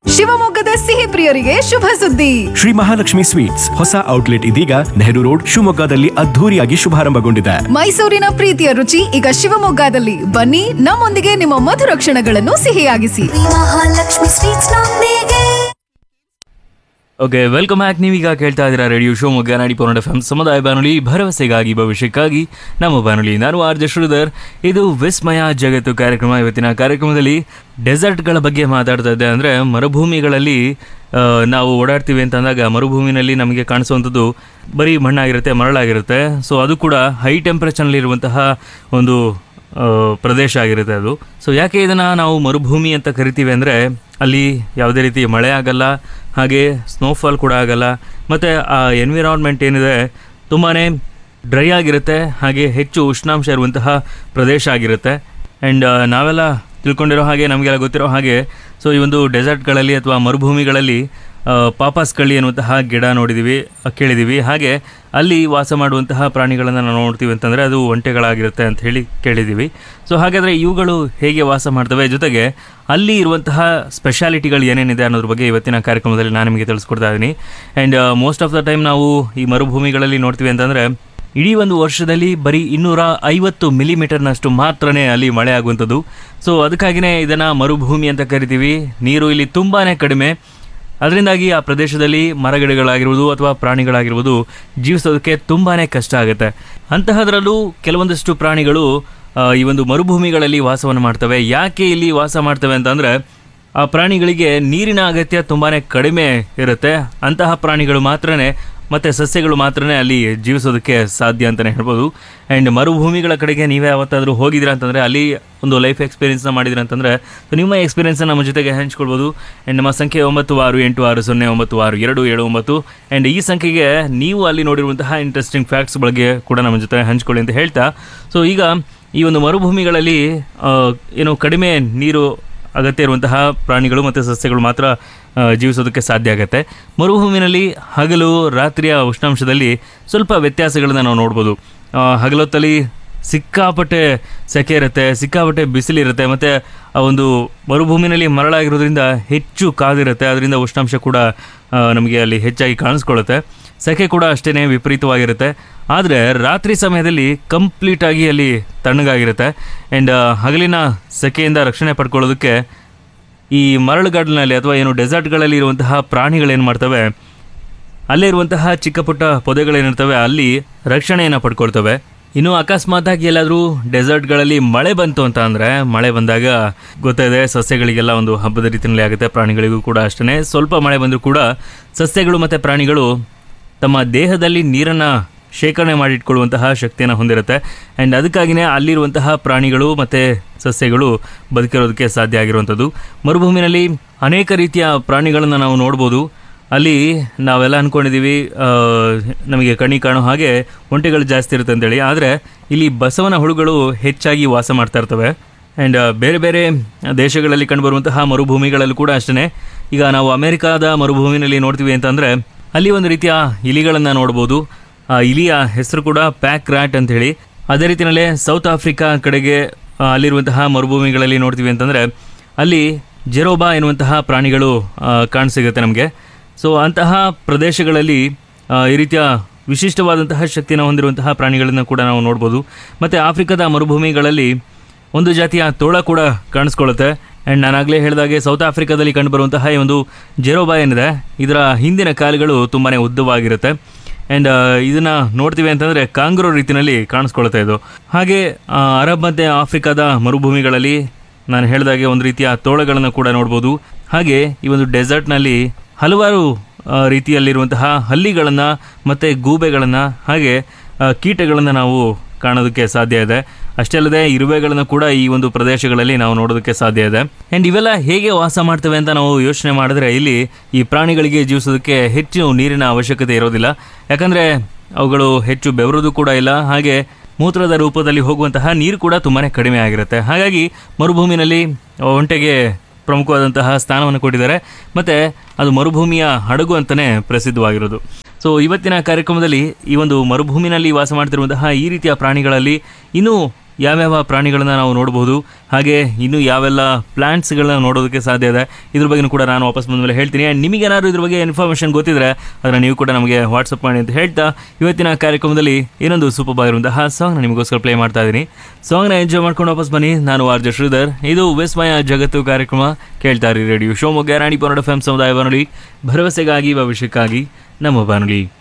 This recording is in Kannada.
ಶಿವಮೊಗ್ಗದ ಸಿಹಿ ಪ್ರಿಯರಿಗೆ ಶುಭ ಸುದ್ದಿ ಶ್ರೀ ಮಹಾಲಕ್ಷ್ಮಿ ಸ್ವೀಟ್ಸ್ ಹೊಸ ಔಟ್ಲೆಟ್ ಇದೀಗ ನೆಹರು ರೋಡ್ ಶಿವಮೊಗ್ಗದಲ್ಲಿ ಅದ್ಧೂರಿಯಾಗಿ ಶುಭಾರಂಭಗೊಂಡಿದೆ ಮೈಸೂರಿನ ಪ್ರೀತಿಯ ರುಚಿ ಈಗ ಶಿವಮೊಗ್ಗದಲ್ಲಿ ಬನ್ನಿ ನಮ್ಮೊಂದಿಗೆ ನಿಮ್ಮ ಮಧುರ ಕ್ಷಣಗಳನ್ನು ಸಿಹಿಯಾಗಿಸಿ ಮಹಾಲಕ್ಷ್ಮಿ ಸ್ವೀಟ್ಸ್ ನೊಂದಿಗೆ ಓಕೆ ವೆಲ್ಕಮ್ ಬ್ಯಾಕ್ ನೀವೀಗ ಕೇಳ್ತಾ ಇದ್ದೀರಾ ರೇಡಿಯೋ ಶಿವಮೊಗ್ಗ ನಾಡಿ ಪೌರ್ಣ ಎಫ್ ಸಮುದಾಯ ಬಾನುಲಿ ಭರವಸೆಗಾಗಿ ಭವಿಷ್ಯಕ್ಕಾಗಿ ನಮ್ಮ ಬಾನುಲಿ ನಾನು ಆರ್ ಜೆ ಶ್ರೀಧರ್ ಇದು ವಿಸ್ಮಯ ಜಗತ್ತು ಕಾರ್ಯಕ್ರಮ ಇವತ್ತಿನ ಕಾರ್ಯಕ್ರಮದಲ್ಲಿ ಡೆಸರ್ಟ್ಗಳ ಬಗ್ಗೆ ಮಾತಾಡ್ತಾ ಇದ್ದೆ ಅಂದರೆ ಮರುಭೂಮಿಗಳಲ್ಲಿ ಆ, ನಾವು ಓಡಾಡ್ತೀವಿ ಅಂತ ಅಂದಾಗ ಮರುಭೂಮಿನಲ್ಲಿ ನಮಗೆ ಕಾಣಿಸುವಂಥದ್ದು ಬರೀ ಮಣ್ಣಾಗಿರುತ್ತೆ ಮರಳಾಗಿರುತ್ತೆ ಸೊ ಅದು ಕೂಡ ಹೈ ಟೆಂಪ್ರೇಚರ್ನಲ್ಲಿರುವಂತಹ ಒಂದು ಆ, ಪ್ರದೇಶ ಆಗಿರುತ್ತೆ ಅದು ಸೊ ಯಾಕೆ ಇದನ್ನು ನಾವು ಮರುಭೂಮಿ ಅಂತ ಕರಿತೀವಿ ಅಂದರೆ ಅಲ್ಲಿ ಯಾವುದೇ ರೀತಿ ಮಳೆ ಆಗಲ್ಲ ಹಾಗೆ ಸ್ನೋಫಾಲ್ ಕೂಡ ಆಗಲ್ಲ ಮತ್ತು ಆ ಎನ್ವಿರಾನ್ಮೆಂಟ್ ಏನಿದೆ ತುಂಬಾ ಡ್ರೈ ಆಗಿರುತ್ತೆ ಹಾಗೆ ಹೆಚ್ಚು ಉಷ್ಣಾಂಶ ಇರುವಂತಹ ಪ್ರದೇಶ ಆಗಿರುತ್ತೆ ಆ್ಯಂಡ್ ನಾವೆಲ್ಲ ತಿಳ್ಕೊಂಡಿರೋ ಹಾಗೆ ನಮಗೆಲ್ಲ ಗೊತ್ತಿರೋ ಹಾಗೆ ಸೊ ಈ ಒಂದು ಡೆಸರ್ಟ್ಗಳಲ್ಲಿ ಅಥವಾ ಮರುಭೂಮಿಗಳಲ್ಲಿ ಆ, ಪಾಪಾಸ್ ಕಳ್ಳಿ ಅನ್ನುವಂತಹ ಗಿಡ ನೋಡಿದ್ದೀವಿ ಆ, ಕೇಳಿದ್ದೀವಿ ಹಾಗೆ ಅಲ್ಲಿ ವಾಸ ಮಾಡುವಂತಹ ಪ್ರಾಣಿಗಳನ್ನು ನಾವು ನೋಡ್ತೀವಿ ಅಂತಂದರೆ ಅದು ಒಂಟೆಗಳಾಗಿರುತ್ತೆ ಅಂತ ಹೇಳಿ ಕೇಳಿದ್ದೀವಿ ಸೊ ಹಾಗಾದರೆ ಇವುಗಳು ಹೇಗೆ ವಾಸ ಮಾಡ್ತವೆ ಜೊತೆಗೆ ಅಲ್ಲಿ ಇರುವಂತಹ ಸ್ಪೆಷಾಲಿಟಿಗಳು ಏನೇನಿದೆ ಅನ್ನೋದ್ರ ಬಗ್ಗೆ ಇವತ್ತಿನ ಕಾರ್ಯಕ್ರಮದಲ್ಲಿ ನಾನು ನಿಮಗೆ ತಿಳಿಸ್ಕೊಡ್ತಾ ಇದ್ದೀನಿ and most of the time ನಾವು ಈ ಮರುಭೂಮಿಗಳಲ್ಲಿ ನೋಡ್ತೀವಿ ಅಂತಂದರೆ ಇಡೀ ಒಂದು ವರ್ಷದಲ್ಲಿ ಬರೀ ಇನ್ನೂರ ಐವತ್ತು ಮಿಲಿಮೀಟರ್ನಷ್ಟು ಮಾತ್ರನೇ ಅಲ್ಲಿ ಮಳೆ ಆಗುವಂಥದ್ದು ಸೊ ಅದಕ್ಕಾಗಿಯೇ ಇದನ್ನು ಮರುಭೂಮಿ ಅಂತ ಕರಿತೀವಿ ನೀರು ಇಲ್ಲಿ ತುಂಬಾ ಕಡಿಮೆ ಅದರಿಂದಾಗಿ ಆ ಪ್ರದೇಶದಲ್ಲಿ ಮರಗಿಡಗಳಾಗಿರ್ಬೋದು ಅಥವಾ ಪ್ರಾಣಿಗಳಾಗಿರ್ಬೋದು ಜೀವಿಸೋದಕ್ಕೆ ತುಂಬಾ ಕಷ್ಟ ಆಗುತ್ತೆ ಅಂತಹದರಲ್ಲೂ ಕೆಲವೊಂದಷ್ಟು ಪ್ರಾಣಿಗಳು ಆ, ಈ ಒಂದು ಮರುಭೂಮಿಗಳಲ್ಲಿ ವಾಸವನ್ನು ಮಾಡ್ತವೆ ಯಾಕೆ ಇಲ್ಲಿ ವಾಸ ಮಾಡ್ತವೆ ಅಂತಂದರೆ ಆ ಪ್ರಾಣಿಗಳಿಗೆ ನೀರಿನ ಅಗತ್ಯ ತುಂಬಾ ಕಡಿಮೆ ಇರುತ್ತೆ ಅಂತಹ ಪ್ರಾಣಿಗಳು ಮಾತ್ರನೇ ಮತ್ತು ಸಸ್ಯಗಳು ಮಾತ್ರನೇ ಅಲ್ಲಿ ಜೀವಿಸೋದಕ್ಕೆ ಸಾಧ್ಯ ಅಂತಲೇ ಹೇಳ್ಬೋದು ಆ್ಯಂಡ್ ಮರುಭೂಮಿಗಳ ಕಡೆಗೆ ನೀವೇ ಯಾವತ್ತಾದರೂ ಹೋಗಿದ್ದೀರಾ ಅಂತಂದರೆ ಅಲ್ಲಿ ಒಂದು ಲೈಫ್ ಎಕ್ಸ್ಪೀರಿಯನ್ಸ್ನ ಮಾಡಿದ್ದೀರಾ ಅಂತಂದರೆ ಸೊ ನಿಮ್ಮ ಎಕ್ಸ್ಪೀರಿಯನ್ಸ್ನ ನಮ್ಮ ಜೊತೆಗೆ ಹಂಚ್ಕೊಳ್ಬೋದು ಆ್ಯಂಡ್ ನಮ್ಮ ಸಂಖ್ಯೆ ಒಂಬತ್ತು ಆರು ಎಂಟು ಆರು ಸೊನ್ನೆ ಒಂಬತ್ತು ಆರು ಎರಡು ಏಳು ಒಂಬತ್ತು ಆ್ಯಂಡ್ ಈ ಸಂಖ್ಯೆಗೆ ನೀವು ಅಲ್ಲಿ ನೋಡಿರುವಂತಹ ಇಂಟ್ರೆಸ್ಟಿಂಗ್ ಫ್ಯಾಕ್ಟ್ಸ್ ಬಗ್ಗೆ ಕೂಡ ನಮ್ಮ ಜೊತೆ ಹಂಚ್ಕೊಳ್ಳಿ ಅಂತ ಹೇಳ್ತಾ ಸೊ ಈಗ ಈ ಒಂದು ಮರುಭೂಮಿಗಳಲ್ಲಿ ಆ, ಏನು ಕಡಿಮೆ ನೀರು ಅಗತ್ಯ ಇರುವಂತಹ ಪ್ರಾಣಿಗಳು ಮತ್ತು ಸಸ್ಯಗಳು ಮಾತ್ರ ಆ, ಜೀವಿಸೋದಕ್ಕೆ ಸಾಧ್ಯ ಆಗುತ್ತೆ ಮರುಭೂಮಿನಲ್ಲಿ ಹಗಲು ರಾತ್ರಿಯ ಉಷ್ಣಾಂಶದಲ್ಲಿ ಸ್ವಲ್ಪ ವ್ಯತ್ಯಾಸಗಳನ್ನು ನಾವು ನೋಡ್ಬೋದು ಆ, ಹಗಲೊತ್ತಲ್ಲಿ ಸಿಕ್ಕಾಪಟ್ಟೆ ಸೆಕೆ ಇರುತ್ತೆ ಸಿಕ್ಕಾಪಟ್ಟೆ ಬಿಸಿಲಿರುತ್ತೆ ಮತ್ತು ಆ ಒಂದು ಮರುಭೂಮಿನಲ್ಲಿ ಮರಳಾಗಿರೋದ್ರಿಂದ ಹೆಚ್ಚು ಕಾದಿರುತ್ತೆ ಅದರಿಂದ ಉಷ್ಣಾಂಶ ಕೂಡ ಆ, ನಮಗೆ ಅಲ್ಲಿ ಹೆಚ್ಚಾಗಿ ಕಾಣಿಸ್ಕೊಳ್ಳುತ್ತೆ ಸೆಕೆ ಕೂಡ ಅಷ್ಟೇ ವಿಪರೀತವಾಗಿರುತ್ತೆ ಆದರೆ ರಾತ್ರಿ ಸಮಯದಲ್ಲಿ ಕಂಪ್ಲೀಟಾಗಿ ಅಲ್ಲಿ ತಣ್ಣಗಾಗಿರುತ್ತೆ ಆ್ಯಂಡ್ ಹಗಲಿನ ಸೆಕೆಯಿಂದ ರಕ್ಷಣೆ ಪಡ್ಕೊಳ್ಳೋದಕ್ಕೆ ಈ ಮರಳುಗಾಡಿನಲ್ಲಿ ಅಥವಾ ಏನು ಡೆಸರ್ಟ್ಗಳಲ್ಲಿ ಇರುವಂತಹ ಪ್ರಾಣಿಗಳೇನು ಮಾಡ್ತವೆ ಅಲ್ಲೇ ಇರುವಂತಹ ಚಿಕ್ಕ ಪುಟ್ಟ ಪೊದೆಗಳೇನಿರ್ತವೆ ಅಲ್ಲಿ ರಕ್ಷಣೆಯನ್ನು ಪಡ್ಕೊಳ್ತವೆ ಇನ್ನು ಅಕಸ್ಮಾತಾಗಿ ಎಲ್ಲಾದರೂ ಡೆಸರ್ಟ್ಗಳಲ್ಲಿ ಮಳೆ ಬಂತು ಅಂತ ಅಂದರೆ ಮಳೆ ಬಂದಾಗ ಗೊತ್ತಿದೆ ಸಸ್ಯಗಳಿಗೆಲ್ಲ ಒಂದು ಹಬ್ಬದ ರೀತಿಯಲ್ಲಿ ಆಗುತ್ತೆ ಪ್ರಾಣಿಗಳಿಗೂ ಕೂಡ ಅಷ್ಟೇ ಸ್ವಲ್ಪ ಮಳೆ ಬಂದರೂ ಕೂಡ ಸಸ್ಯಗಳು ಮತ್ತು ಪ್ರಾಣಿಗಳು ತಮ್ಮ ದೇಹದಲ್ಲಿ ನೀರನ್ನು ಶೇಖರಣೆ ಮಾಡಿಟ್ಕೊಳ್ಳುವಂತಹ ಶಕ್ತಿಯನ್ನು ಹೊಂದಿರುತ್ತೆ ಆ್ಯಂಡ್ ಅದಕ್ಕಾಗಿಯೇ ಅಲ್ಲಿರುವಂತಹ ಪ್ರಾಣಿಗಳು ಮತ್ತು ಸಸ್ಯಗಳು ಬದುಕಿರೋದಕ್ಕೆ ಸಾಧ್ಯ ಆಗಿರುವಂಥದ್ದು ಮರುಭೂಮಿನಲ್ಲಿ ಅನೇಕ ರೀತಿಯ ಪ್ರಾಣಿಗಳನ್ನು ನಾವು ನೋಡ್ಬೋದು ಅಲ್ಲಿ ನಾವೆಲ್ಲ ಅಂದ್ಕೊಂಡಿದ್ದೀವಿ ಆ, ನಮಗೆ ಕಣಿ ಕಾಣೋ ಹಾಗೆ ಒಂಟೆಗಳು ಜಾಸ್ತಿ ಇರುತ್ತೆ ಅಂತೇಳಿ ಆದರೆ ಇಲ್ಲಿ ಬಸವನ ಹುಳುಗಳು ಹೆಚ್ಚಾಗಿ ವಾಸ ಮಾಡ್ತಾ ಇರ್ತವೆ ಆ್ಯಂಡ್ ಬೇರೆ ಬೇರೆ ದೇಶಗಳಲ್ಲಿ ಕಂಡುಬರುವಂತಹ ಮರುಭೂಮಿಗಳಲ್ಲೂ ಕೂಡ ಅಷ್ಟೇ ಈಗ ನಾವು ಅಮೆರಿಕಾದ ಮರುಭೂಮಿನಲ್ಲಿ ನೋಡ್ತೀವಿ ಅಂತಂದರೆ ಅಲ್ಲಿ ಒಂದು ರೀತಿಯ ಇಲಿಗಳನ್ನು ನೋಡ್ಬೋದು ಆ ಇಲಿಯ ಹೆಸರು ಕೂಡ ಪ್ಯಾಕ್ ರ್ಯಾಟ್ ಅಂತ ಹೇಳಿ ಅದೇ ರೀತಿಯಲ್ಲೇ ಸೌತ್ ಆಫ್ರಿಕಾ ಕಡೆಗೆ ಆ, ಅಲ್ಲಿರುವಂತಹ ಮರುಭೂಮಿಗಳಲ್ಲಿ ನೋಡ್ತೀವಿ ಅಂತಂದರೆ ಅಲ್ಲಿ ಜೆರೋಬಾ ಎನ್ನುವಂತಹ ಪ್ರಾಣಿಗಳು ಆ, ಕಾಣಸಿಗುತ್ತೆ ನಮಗೆ ಸೊ ಅಂತಹ ಪ್ರದೇಶಗಳಲ್ಲಿ ಆ, ಈ ರೀತಿಯ ವಿಶಿಷ್ಟವಾದಂತಹ ಶಕ್ತಿಯನ್ನು ಹೊಂದಿರುವಂತಹ ಪ್ರಾಣಿಗಳನ್ನು ಕೂಡ ನಾವು ನೋಡ್ಬೋದು ಮತ್ತು ಆಫ್ರಿಕಾದ ಮರುಭೂಮಿಗಳಲ್ಲಿ ಒಂದು ಜಾತಿಯ ತೋಳ ಕೂಡ ಕಾಣಿಸ್ಕೊಳ್ಳುತ್ತೆ ಆ್ಯಂಡ್ ನಾನಾಗಲೇ ಹೇಳಿದಾಗೆ ಸೌತ್ ಆಫ್ರಿಕಾದಲ್ಲಿ ಕಂಡುಬರುವಂತಹ ಈ ಒಂದು ಜೆರೋಬಾ ಏನಿದೆ ಇದರ ಹಿಂದಿನ ಕಾಲುಗಳು ತುಂಬಾ ಉದ್ದವಾಗಿರುತ್ತೆ ಆ್ಯಂಡ್ ಇದನ್ನು ನೋಡ್ತೀವಿ ಅಂತಂದರೆ ಕಾಂಗ್ರೋ ರೀತಿಯಲ್ಲಿ ಕಾಣಿಸ್ಕೊಳ್ತಾ ಇದು ಹಾಗೆ ಆ, ಅರಬ್ ಮತ್ತು ಆಫ್ರಿಕಾದ ಮರುಭೂಮಿಗಳಲ್ಲಿ ನಾನು ಹೇಳಿದಾಗೆ ಒಂದು ರೀತಿಯ ತೋಳಗಳನ್ನು ಕೂಡ ನೋಡ್ಬೋದು ಹಾಗೆ ಈ ಒಂದು ಡೆಸರ್ಟ್ನಲ್ಲಿ ಹಲವಾರು ಆ, ರೀತಿಯಲ್ಲಿರುವಂತಹ ಹಲ್ಲಿಗಳನ್ನು ಮತ್ತು ಗೂಬೆಗಳನ್ನು ಹಾಗೆ ಆ, ಕೀಟಗಳನ್ನು ನಾವು ಕಾಣೋದಕ್ಕೆ ಸಾಧ್ಯ ಇದೆ ಅಷ್ಟೇ ಅಲ್ಲದೆ ಇರುವೆಗಳನ್ನು ಕೂಡ ಈ ಒಂದು ಪ್ರದೇಶಗಳಲ್ಲಿ ನಾವು ನೋಡೋದಕ್ಕೆ ಸಾಧ್ಯ ಇದೆ ಆ್ಯಂಡ್ ಇವೆಲ್ಲ ಹೇಗೆ ವಾಸ ಮಾಡ್ತವೆ ಅಂತ ನಾವು ಯೋಚನೆ ಮಾಡಿದ್ರೆ ಇಲ್ಲಿ ಈ ಪ್ರಾಣಿಗಳಿಗೆ ಜೀವಿಸೋದಕ್ಕೆ ಹೆಚ್ಚು ನೀರಿನ ಅವಶ್ಯಕತೆ ಇರೋದಿಲ್ಲ ಯಾಕಂದರೆ ಅವುಗಳು ಹೆಚ್ಚು ಬೆವರೋದು ಕೂಡ ಇಲ್ಲ ಹಾಗೆ ಮೂತ್ರದ ರೂಪದಲ್ಲಿ ಹೋಗುವಂತಹ ನೀರು ಕೂಡ ತುಂಬಾ ಕಡಿಮೆ ಆಗಿರುತ್ತೆ ಹಾಗಾಗಿ ಮರುಭೂಮಿನಲ್ಲಿ ಒಂಟೆಗೆ ಪ್ರಮುಖವಾದಂತಹ ಸ್ಥಾನವನ್ನು ಕೊಟ್ಟಿದ್ದಾರೆ ಮತ್ತು ಅದು ಮರುಭೂಮಿಯ ಹಡಗು ಅಂತಲೇ ಪ್ರಸಿದ್ಧವಾಗಿರೋದು ಸೊ ಇವತ್ತಿನ ಕಾರ್ಯಕ್ರಮದಲ್ಲಿ ಈ ಒಂದು ಮರುಭೂಮಿನಲ್ಲಿ ವಾಸ ಮಾಡ್ತಿರುವಂತಹ ಈ ರೀತಿಯ ಪ್ರಾಣಿಗಳಲ್ಲಿ ಇನ್ನೂ ಯಾವ್ಯಾವ ಪ್ರಾಣಿಗಳನ್ನ ನಾವು ನೋಡಬಹುದು ಹಾಗೆ ಇನ್ನು ಯಾವೆಲ್ಲ ಪ್ಲಾಂಟ್ಸ್ಗಳನ್ನ ನೋಡೋದಕ್ಕೆ ಸಾಧ್ಯ ಇದೆ ಇದ್ರ ಬಗ್ಗೆ ಕೂಡ ನಾನು ವಾಪಸ್ ಬಂದ ಮೇಲೆ ಹೇಳ್ತೀನಿ ಆ್ಯಂಡ್ ನಿಮಗೇನಾದ್ರು ಇದ್ರ ಬಗ್ಗೆ ಇನ್ಫಾರ್ಮೇಷನ್ ಗೊತ್ತಿದ್ರೆ ಅದನ್ನು ನೀವು ಕೂಡ ನಮಗೆ ವಾಟ್ಸಪ್ ಮಾಡಿ ಅಂತ ಹೇಳ್ತಾ ಇವತ್ತಿನ ಕಾರ್ಯಕ್ರಮದಲ್ಲಿ ಇನ್ನೊಂದು ಸೂಪರ್ ಆಗಿರುವಂತಹ ಸಾಂಗ್ನ ನಿಮಗೋಸ್ಕರ ಪ್ಲೇ ಮಾಡ್ತಾ ಇದ್ದೀನಿ ಸಾಂಗ್ನ ಎಂಜಾಯ್ ಮಾಡ್ಕೊಂಡು ವಾಪಸ್ ಬನ್ನಿ ನಾನು ಆರ್ ಜೆ ಶ್ರೀಧರ್ ಇದು ವಿಸ್ಮಯ ಜಗತ್ತು ಕಾರ್ಯಕ್ರಮ ಕೇಳ್ತಾ ಇರಿ ರೇಡಿಯೋ ಶಿವಮೊಗ್ಗ ರಾಣಿ ಪನ್ನಡ ಎಫ್ ಎಂ ಸಮುದಾಯ ಬಾನುಲಿ ಭರವಸೆಗಾಗಿ ಭವಿಷ್ಯಕ್ಕಾಗಿ ನಮ್ಮ ಬಾನುಲಿ